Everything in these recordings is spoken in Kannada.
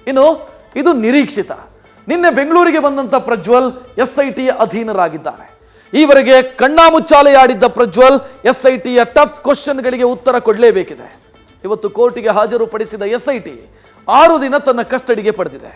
ಇನ್ನು ಇದು ನಿರೀಕ್ಷಿತ ನಿನ್ನೆ ಬೆಂಗಳೂರಿಗೆ ಬಂದಂತ ಪ್ರಜ್ವಲ್ ಎಸ್ ಐ ಟಿಯ ಅಧೀನರಾಗಿದ್ದಾರೆ ಈವರೆಗೆ ಕಣ್ಣಾಮುಚ್ಚಾಲೆಯಾಡಿದ್ದ ಪ್ರಜ್ವಲ್ ಎಸ್ ಐ ಟಿಯ ಟಫ್ ಕ್ವಶನ್ಗಳಿಗೆ ಉತ್ತರ ಕೊಡಲೇಬೇಕಿದೆ ಇವತ್ತು ಕೋರ್ಟಿಗೆ ಹಾಜರುಪಡಿಸಿದ ಎಸ್ ಐ ಟಿ ಆರು ದಿನ ತನ್ನ ಕಸ್ಟಡಿಗೆ ಪಡೆದಿದೆ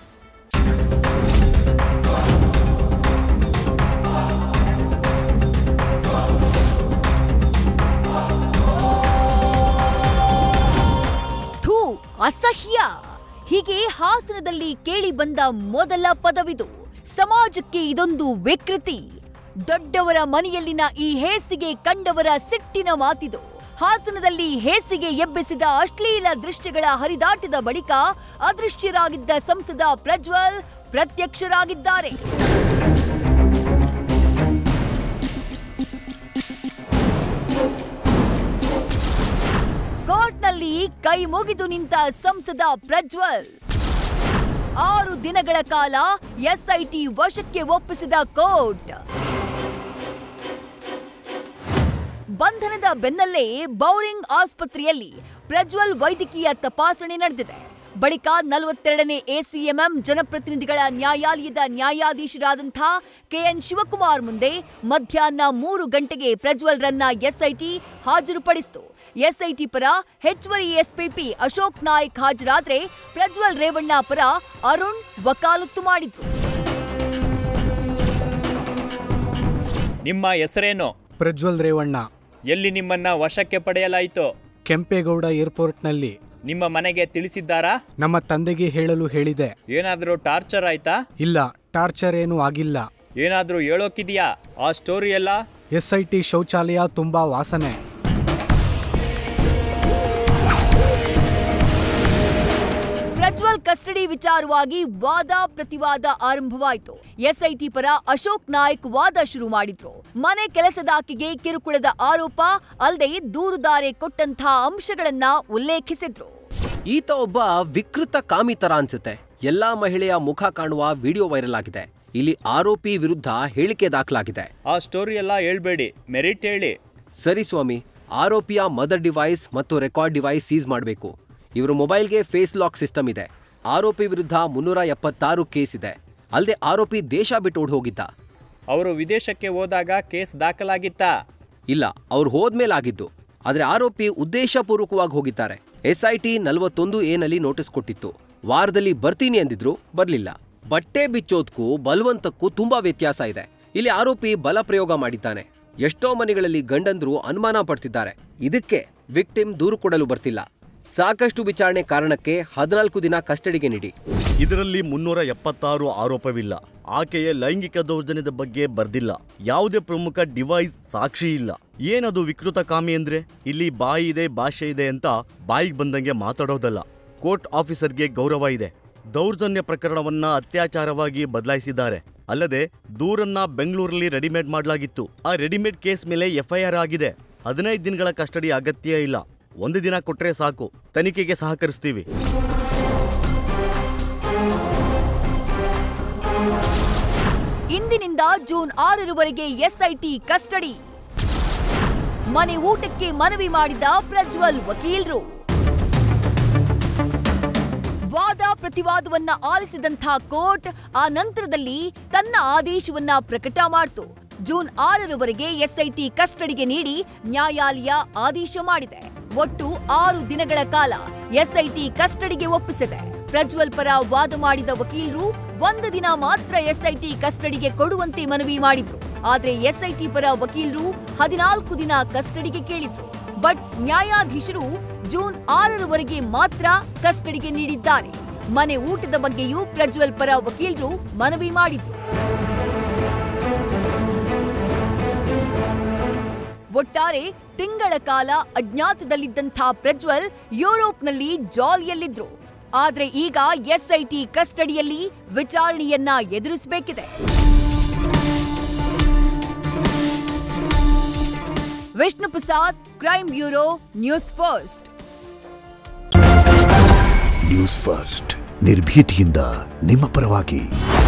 ಥೂ ಅಸಹ್ಯ ಹೀಗೆ ಹಾಸನದಲ್ಲಿ ಕೇಳಿ ಬಂದ ಮೊದಲ ಪದವಿದು ಸಮಾಜಕ್ಕೆ ಇದೊಂದು ವಿಕೃತಿ ದೊಡ್ಡವರ ಮನೆಯಲ್ಲಿನ ಈ ಹೇಸಿಗೆ ಕಂಡವರ ಸಿಟ್ಟಿನ ಮಾತಿದು ಹಾಸನದಲ್ಲಿ ಹೇಸಿಗೆ ಎಬ್ಬಿಸಿದ ಅಶ್ಲೀಲ ದೃಶ್ಯಗಳ ಹರಿದಾಟದ ಬಳಿಕ ಅದೃಶ್ಯರಾಗಿದ್ದ ಸಂಸದ ಪ್ರಜ್ವಲ್ ಪ್ರತ್ಯಕ್ಷರಾಗಿದ್ದಾರೆ ಕೋರ್ಟ್ನಲ್ಲಿ ಕೈ ಮುಗಿದು ನಿಂತ ಸಂಸದ ಪ್ರಜ್ವಲ್ ಆರು ದಿನಗಳ ಕಾಲ ಎಸ್ಐಟಿ ವಶಕ್ಕೆ ಒಪ್ಪಿಸಿದ ಕೋರ್ಟ್ ಬಂಧನದ ಬೆನ್ನಲ್ಲೇ ಬೌರಿಂಗ್ ಆಸ್ಪತ್ರೆಯಲ್ಲಿ ಪ್ರಜ್ವಲ್ ವೈದ್ಯಕೀಯ ತಪಾಸಣೆ ನಡೆದಿದೆ ಬಳಿಕ ನಲವತ್ತೆರಡನೇ ಎಸಿಎಂಎಂ ಜನಪ್ರತಿನಿಧಿಗಳ ನ್ಯಾಯಾಲಯದ ನ್ಯಾಯಾಧೀಶರಾದಂಥ ಕೆಎನ್ ಶಿವಕುಮಾರ್ ಮುಂದೆ ಮಧ್ಯಾಹ್ನ ಮೂರು ಗಂಟೆಗೆ ಪ್ರಜ್ವಲ್ರನ್ನ ಎಸ್ಐಟಿ ಹಾಜರುಪಡಿಸಿತು ಎಸ್ಐಟಿ ಪರ ಹೆಚ್ಚುವರಿ ಎಸ್ಪಿಪಿ ಅಶೋಕ್ ನಾಯ್ಕ್ ಹಾಜರಾದ್ರೆ ಪ್ರಜ್ವಲ್ ರೇವಣ್ಣ ಪರ ಅರುಣ್ ವಕಾಲತ್ತು ಮಾಡಿದ್ರು ನಿಮ್ಮ ಹೆಸರೇನು ಪ್ರಜ್ವಲ್ ರೇವಣ್ಣ ಎಲ್ಲಿ ನಿಮ್ಮನ್ನ ವಶಕ್ಕೆ ಪಡೆಯಲಾಯಿತು ಕೆಂಪೇಗೌಡ ಏರ್ಪೋರ್ಟ್ನಲ್ಲಿ ನಿಮ್ಮ ಮನೆಗೆ ತಿಳಿಸಿದ್ದಾರಾ ನಮ್ಮ ತಂದೆಗೆ ಹೇಳಲು ಹೇಳಿದೆ ಏನಾದರೂ ಟಾರ್ಚರ್ ಆಯ್ತಾ ಇಲ್ಲ ಟಾರ್ಚರ್ ಏನೂ ಆಗಿಲ್ಲ ಏನಾದರೂ ಹೇಳೋಕಿದೆಯಾ ಆ ಸ್ಟೋರಿ ಎಲ್ಲ ಎಸ್ ಐ ಟಿ ಶೌಚಾಲಯ ತುಂಬಾ ವಾಸನೆ ಪ್ರಜ್ವಲ್ ಕಸ್ಟಡಿ ವಿಚಾರವಾಗಿ ವಾದ ಪ್ರತಿವಾದ ಆರಂಭವಾಯಿತು ಎಸ್ಐಟಿ ಪರ ಅಶೋಕ್ ನಾಯ್ಕ್ ವಾದ ಶುರು ಮಾಡಿದ್ರು ಮನೆ ಕೆಲಸದಾಕಿಗೆ ಕಿರುಕುಳದ ಆರೋಪ ಅಲ್ಲದೆ ದೂರುದಾರೆ ಕೊಟ್ಟಂತ ಅಂಶಗಳನ್ನ ಉಲ್ಲೇಖಿಸಿದ್ರು ಈತ ಒಬ್ಬ ವಿಕೃತ ಕಾಮಿ ತರ ಅನ್ಸುತ್ತೆ ಎಲ್ಲಾ ಮಹಿಳೆಯ ಮುಖ ಕಾಣುವ ವಿಡಿಯೋ ವೈರಲ್ ಆಗಿದೆ ಇಲ್ಲಿ ಆರೋಪಿ ವಿರುದ್ಧ ಹೇಳಿಕೆ ದಾಖಲಾಗಿದೆ ಆ ಸ್ಟೋರಿ ಎಲ್ಲ ಹೇಳ್ಬೇಡಿ ಮೆರಿಟ್ ಹೇಳಿ ಸರಿ ಸ್ವಾಮಿ ಆರೋಪಿಯ ಮದರ್ ಡಿವೈಸ್ ಮತ್ತು ರೆಕಾರ್ಡ್ ಡಿವೈಸ್ ಸೀಸ್ ಮಾಡಬೇಕು ಇವರ ಮೊಬೈಲ್ಗೆ ಫೇಸ್ ಲಾಕ್ ಸಿಸ್ಟಮ್ ಇದೆ ಆರೋಪಿ ವಿರುದ್ಧ ಮುನ್ನೂರ ಎಪ್ಪತ್ತಾರು ಕೇಸ್ ಇದೆ ಅಲ್ಲದೆ ಆರೋಪಿ ದೇಶ ಬಿಟ್ಟು ಓಡ್ ಹೋಗಿದ್ದ ಅವರು ವಿದೇಶಕ್ಕೆ ಹೋದಾಗ ಕೇಸ್ ದಾಖಲಾಗಿತ್ತಾ ಇಲ್ಲ ಅವ್ರು ಹೋದ್ಮೇಲಾಗಿದ್ದು ಆದ್ರೆ ಆರೋಪಿ ಉದ್ದೇಶಪೂರ್ವಕವಾಗಿ ಹೋಗಿದ್ದಾರೆ ಎಸ್ಐಟಿ ನಲವತ್ತೊಂದು ಎನಲ್ಲಿ ನೋಟಿಸ್ ಕೊಟ್ಟಿತ್ತು ವಾರದಲ್ಲಿ ಬರ್ತೀನಿ ಅಂದಿದ್ರು ಬರ್ಲಿಲ್ಲ ಬಟ್ಟೆ ಬಿಚ್ಚೋದ್ಕೂ ಬಲವಂತಕ್ಕೂ ತುಂಬಾ ವ್ಯತ್ಯಾಸ ಇದೆ ಇಲ್ಲಿ ಆರೋಪಿ ಬಲ ಪ್ರಯೋಗ ಮಾಡಿದ್ದಾನೆ ಎಷ್ಟೋ ಮನೆಗಳಲ್ಲಿ ಗಂಡಂದ್ರು ಅನುಮಾನ ಪಡ್ತಿದ್ದಾರೆ ಇದಕ್ಕೆ ವಿಕ್ಟಿಮ್ ದೂರು ಕೊಡಲು ಬರ್ತಿಲ್ಲ ಸಾಕಷ್ಟು ವಿಚಾರಣೆ ಕಾರಣಕ್ಕೆ ಹದಿನಾಲ್ಕು ದಿನ ಕಸ್ಟಡಿಗೆ ನೀಡಿ ಇದರಲ್ಲಿ ಮುನ್ನೂರ ಎಪ್ಪತ್ತಾರು ಆರೋಪವಿಲ್ಲ ಆಕೆಯ ಲೈಂಗಿಕ ದೌರ್ಜನ್ಯದ ಬಗ್ಗೆ ಬರ್ದಿಲ್ಲ ಯಾವುದೇ ಪ್ರಮುಖ ಡಿವೈಸ್ ಸಾಕ್ಷಿ ಇಲ್ಲ ಏನದು ವಿಕೃತ ಕಾಮಿ ಅಂದ್ರೆ ಇಲ್ಲಿ ಬಾಯಿ ಇದೆ ಭಾಷೆ ಇದೆ ಅಂತ ಬಾಯಿಗೆ ಬಂದಂಗೆ ಮಾತಾಡೋದಲ್ಲ ಕೋರ್ಟ್ ಆಫೀಸರ್ಗೆ ಗೌರವ ಇದೆ ದೌರ್ಜನ್ಯ ಪ್ರಕರಣವನ್ನ ಅತ್ಯಾಚಾರವಾಗಿ ಬದಲಾಯಿಸಿದ್ದಾರೆ ಅಲ್ಲದೆ ದೂರನ್ನ ಬೆಂಗಳೂರಲ್ಲಿ ರೆಡಿಮೇಡ್ ಮಾಡಲಾಗಿತ್ತು ಆ ರೆಡಿಮೇಡ್ ಕೇಸ್ ಮೇಲೆ ಎಫ್ಐಆರ್ ಆಗಿದೆ ಹದಿನೈದು ದಿನಗಳ ಕಸ್ಟಡಿ ಅಗತ್ಯ ಇಲ್ಲ ಒಂದು ದಿನ ಕೊಟ್ರೆ ಸಾಕು ತನಿಖೆಗೆ ಸಹಕರಿಸ್ತೀವಿ ಇಂದಿನಿಂದ ಜೂನ್ ಆರರವರೆಗೆ ಎಸ್ಐಟಿ ಕಸ್ಟಡಿ ಮನೆ ಊಟಕ್ಕೆ ಮನವಿ ಮಾಡಿದ ಪ್ರಜ್ವಲ್ ವಕೀಲರು ವಾದ ಪ್ರತಿವಾದವನ್ನ ಆಲಿಸಿದಂಥ ಕೋರ್ಟ್ ಆ ನಂತರದಲ್ಲಿ ತನ್ನ ಆದೇಶವನ್ನ ಪ್ರಕಟ ಮಾಡಿತು ಜೂನ್ ಆರರವರೆಗೆ ಎಸ್ಐಟಿ ಕಸ್ಟಡಿಗೆ ನೀಡಿ ನ್ಯಾಯಾಲಯ ಆದೇಶ ಮಾಡಿದೆ ಒಟ್ಟು ಆರು ದಿನಗಳ ಕಾಲ ಎಸ್ಐಟಿ ಕಸ್ಟಡಿಗೆ ಒಪ್ಪಿಸಿದೆ ಪ್ರಜ್ವಲ್ ಪರ ವಾದ ಮಾಡಿದ ವಕೀಲರು ಒಂದು ದಿನ ಮಾತ್ರ ಎಸ್ಐಟಿ ಕಸ್ಟಡಿಗೆ ಕೊಡುವಂತೆ ಮನವಿ ಮಾಡಿದ್ರು ಆದ್ರೆ ಎಸ್ಐಟಿ ಪರ ವಕೀಲರು ಹದಿನಾಲ್ಕು ದಿನ ಕಸ್ಟಡಿಗೆ ಕೇಳಿದ್ರು ಬಟ್ ನ್ಯಾಯಾಧೀಶರು ಜೂನ್ ಆರರವರೆಗೆ ಮಾತ್ರ ಕಸ್ಟಡಿಗೆ ನೀಡಿದ್ದಾರೆ ಮನೆ ಊಟದ ಬಗ್ಗೆಯೂ ಪ್ರಜ್ವಲ್ ಪರ ವಕೀಲರು ಮನವಿ ಮಾಡಿದ್ರು ಒಟ್ಟಾರೆ ತಿಂಗಳ ಕಾಲ ಅಜ್ಞಾತದಲ್ಲಿದ್ದಂಥ ಪ್ರಜ್ವಲ್ ಯುರೋಪ್ನಲ್ಲಿ ಜಾಲಿಯಲ್ಲಿದ್ರು ಆದ್ರೆ ಈಗ ಎಸ್ಐಟಿ ಕಸ್ಟಡಿಯಲ್ಲಿ ವಿಚಾರಣೆಯನ್ನ ಎದುರಿಸಬೇಕಿದೆ Vishnu Prasad crime bureau news first news first ನಿರ್ಭೀತಿಯಿಂದ ನಿಮ್ಮ ಪರವಾಗಿ